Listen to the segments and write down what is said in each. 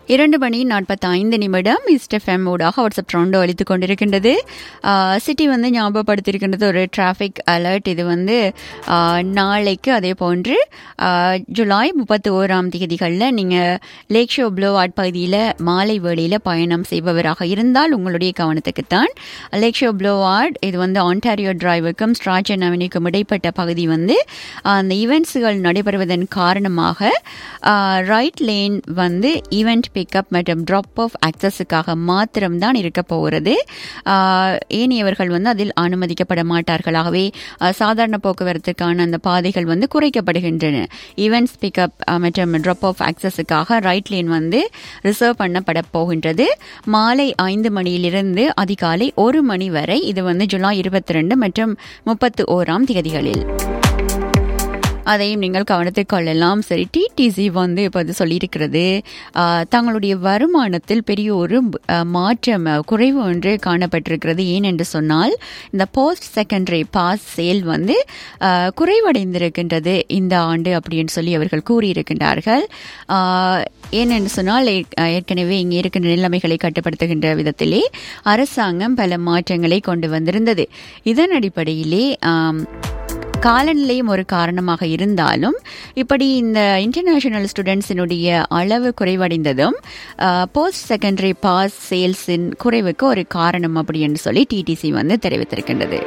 இரண்டு மணி நாற்பத்தி ஐந்து நிமிடம் இஸ்டெஃப்எம் ஊடாக வாட்ஸ்அப் ட்ரௌண்டோ அளித்துக் கொண்டிருக்கின்றது சிட்டி வந்து ஞாபகப்படுத்தியிருக்கின்றது ஒரு டிராஃபிக் அலர்ட் இது வந்து ஆ, நாளைக்கு அதே போன்று ஆ, ஜூலை முப்பத்தி ஓராம் தேதிகளில் நீங்கள் லேக் ஷோ ப்ளோவாட் பகுதியில் மாலை வேளையில் பயணம் செய்பவராக இருந்தால் உங்களுடைய கவனத்துக்குத்தான் லேக் ஷோ ப்ளோவாட் இது வந்து ஆன்டாரியோ டிரைவுக்கும் ஸ்ட்ராச்சன் அவென்யூக்கும் இடைப்பட்ட பகுதி வந்து அந்த ஈவெண்ட்ஸுகள் நடைபெறுவதன் காரணமாக ரைட் லேன் வந்து ஈவெண்ட் பிக்கப் மற்றும் ட்ராப் ஆஃப் ஆக்சஸுக்காக மாத்திரம்தான் இருக்க போகிறது ஆஹ், ஏனையவர்கள் வந்து அதில் அனுமதிக்கப்பட மாட்டார்கள் ஆகவே ஆஹ், சாதாரண போக்குவரத்துக்கான அந்த பாதைகள் வந்து குறைக்கப்படுகின்றன ஈவெண்ட்ஸ் பிக்கப் மற்றும் ட்ராப் ஆஃப் ஆக்சஸுக்காக ரைட் லேன் வந்து ரிசர்வ் பண்ணப்பட போகின்றது மாலை ஐந்து மணியிலிருந்து அதிகாலை ஒரு மணி வரை இது வந்து ஜூலை இருபத்தி ரெண்டு மற்றும் முப்பத்து ஓராம் தேதிகளில் அதையும் நீங்கள் கவனத்தில் கொள்ளலாம் சரி டிடிசி வந்து இப்போது சொல்லியிருக்கிறது ஆஹ், தங்களுடைய வருமானத்தில் பெரிய ஒரு ஆஹ், மாற்றம் ஆஹ், குறைவு ஒன்று காணப்பட்டிருக்கிறது ஏன் என்று சொன்னால் இந்த போஸ்ட் செகண்டரி பாஸ் சேல் வந்து ஆஹ், குறைவடைந்திருக்கின்றது இந்த ஆண்டு அப்படின்னு சொல்லி அவர்கள் கூறியிருக்கின்றார்கள் ஆஹ், ஏனென்று சொன்னால் ஏற்- ஏற்கனவே இங்கே இருக்கின்ற நிலைமைகளை கட்டுப்படுத்துகின்ற விதத்திலே அரசாங்கம் பல மாற்றங்களை கொண்டு வந்திருந்தது இதன் அடிப்படையிலே ஆம், காலநிலையும் ஒரு காரணமாக இருந்தாலும் இப்படி இந்த இன்டர்நேஷனல் ஸ்டூடெண்ட்ஸினுடைய அளவு குறைவடைந்ததும் போஸ்ட் செகண்டரி பாஸ் சேல்ஸின் குறைவுக்கு ஒரு காரணம் அப்படின்னு சொல்லி டிடிசி வந்து தெரிவித்திருக்கின்றது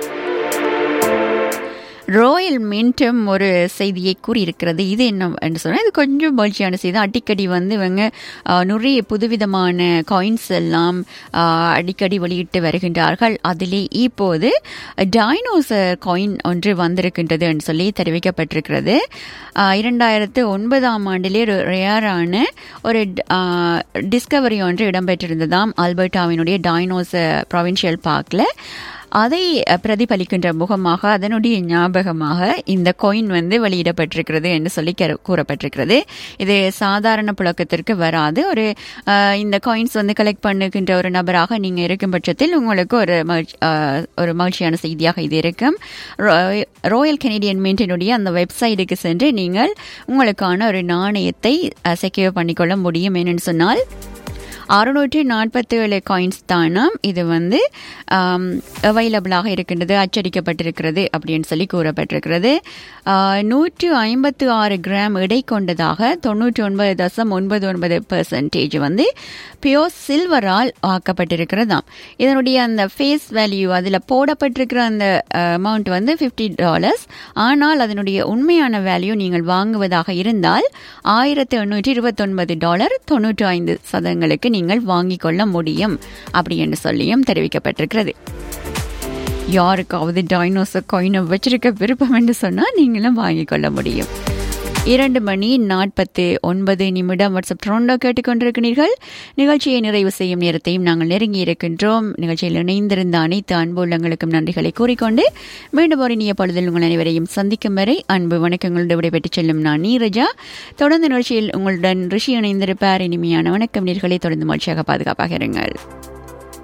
ராயல் மின்ட்டும் ஒரு செய்தியை கூறியிருக்கிறது இது என்ன என்று சொன்னால் இது கொஞ்சம் மகிழ்ச்சியான செய்தி அடிக்கடி வந்து இவங்க ஆஹ், நிறைய புதுவிதமான காயின்ஸ் எல்லாம் ஆஹ், அடிக்கடி வெளியிட்டு வருகின்றார்கள் அதிலே இப்போது டைனோசர் காயின் ஒன்று வந்திருக்கின்றது என்று சொல்லி தெரிவிக்கப்பட்டிருக்கிறது ஆஹ், இரண்டாயிரத்து ஒன்பதாம் ஆண்டிலே ஒரு ரேரான ஒரு டிஸ்கவரி ஒன்று இடம்பெற்றிருந்ததாம் ஆல்பர்டாவினுடைய டைனோசர் ப்ரொவின்ஷியல் பார்க்கில் அதை அஹ், பிரதிபலிக்கின்ற முகமாக அதனுடைய ஞாபகமாக இந்த கோயின் வந்து வெளியிடப்பட்டிருக்கிறது என்று சொல்லி கரு- கூறப்பட்டிருக்கிறது இது சாதாரண புழக்கத்திற்கு வராது ஒரு அஹ், இந்த காயின்ஸ் வந்து கலெக்ட் பண்ணுகின்ற ஒரு நபராக நீங்க இருக்கும் பட்சத்தில் உங்களுக்கு ஒரு மகிழ்ச்சி- அஹ், ஒரு மகிழ்ச்சியான செய்தியாக இது இருக்கும் ராயல் கெனடியன் மின்ட்டினுடைய அந்த வெப்சைட்டுக்கு சென்று நீங்கள் உங்களுக்கான ஒரு நாணயத்தை செக்யூர் பண்ணிக்கொள்ள முடியும் என்னன்னு சொன்னால் அறுநூற்றி நாற்பத்தி ஏழு காயின்ஸ் தானாம் இது வந்து அவைலபிளாக இருக்கின்றது அச்சடிக்கப்பட்டிருக்கிறது அப்படின்னு சொல்லி கூறப்பட்டிருக்கிறது நூற்று ஐம்பத்து ஆறு கிராம் எடை கொண்டதாக தொண்ணூற்றி ஒன்பது தசம் ஒன்பது ஒன்பது பெர்சன்டேஜ் வந்து பியோர் சில்வரால் ஆக்கப்பட்டிருக்கிறதாம் இதனுடைய அந்த ஃபேஸ் வேல்யூ அதில் போடப்பட்டிருக்கிற அந்த அமௌண்ட் வந்து ஃபிஃப்டி டாலர்ஸ் ஆனால் அதனுடைய உண்மையான வேல்யூ நீங்கள் வாங்குவதாக இருந்தால் ஆயிரத்தி எண்ணூற்றி இருபத்தொன்பது டாலர் தொண்ணூற்றி ஐந்து சதங்களுக்கு நீங்கள் வாங்கிக் கொள்ள முடியும் அப்படி என்று சொல்லியும் தெரிவிக்கப்பட்டிருக்கிறது யாருக்காவது டைனோசர் காயினை வச்சிருக்க விருப்பம் என்று சொன்னால் நீங்களும் வாங்கிக் கொள்ள முடியும் இரண்டு மணி நாற்பத்து ஒன்பது நிமிடம் வாட்ஸ்அப் ட்ரோண்டோ கேட்டுக்கொண்டிருக்கிறீர்கள் நிகழ்ச்சியை நிறைவு செய்யும் நேரத்தையும் நாங்கள் நெருங்கி இருக்கின்றோம் நிகழ்ச்சியில் இணைந்திருந்த அனைத்து அன்பு உள்ளங்களுக்கும் நன்றிகளை கூறிக்கொண்டு மீண்டும் ஒரு இனிய பொழுதில் உங்கள் அனைவரையும் சந்திக்கும் வரை அன்பு வணக்கங்களோடு விடைபெற்றுச் செல்லும் நான் நீரஜா தொடர்ந்து நிகழ்ச்சியில் உங்களுடன் ரிஷி இணைந்திருப்பார் இனிமையான வணக்கம் நீர்களை தொடர்ந்து மகிழ்ச்சியாக பாதுகாப்பாக இருங்கள்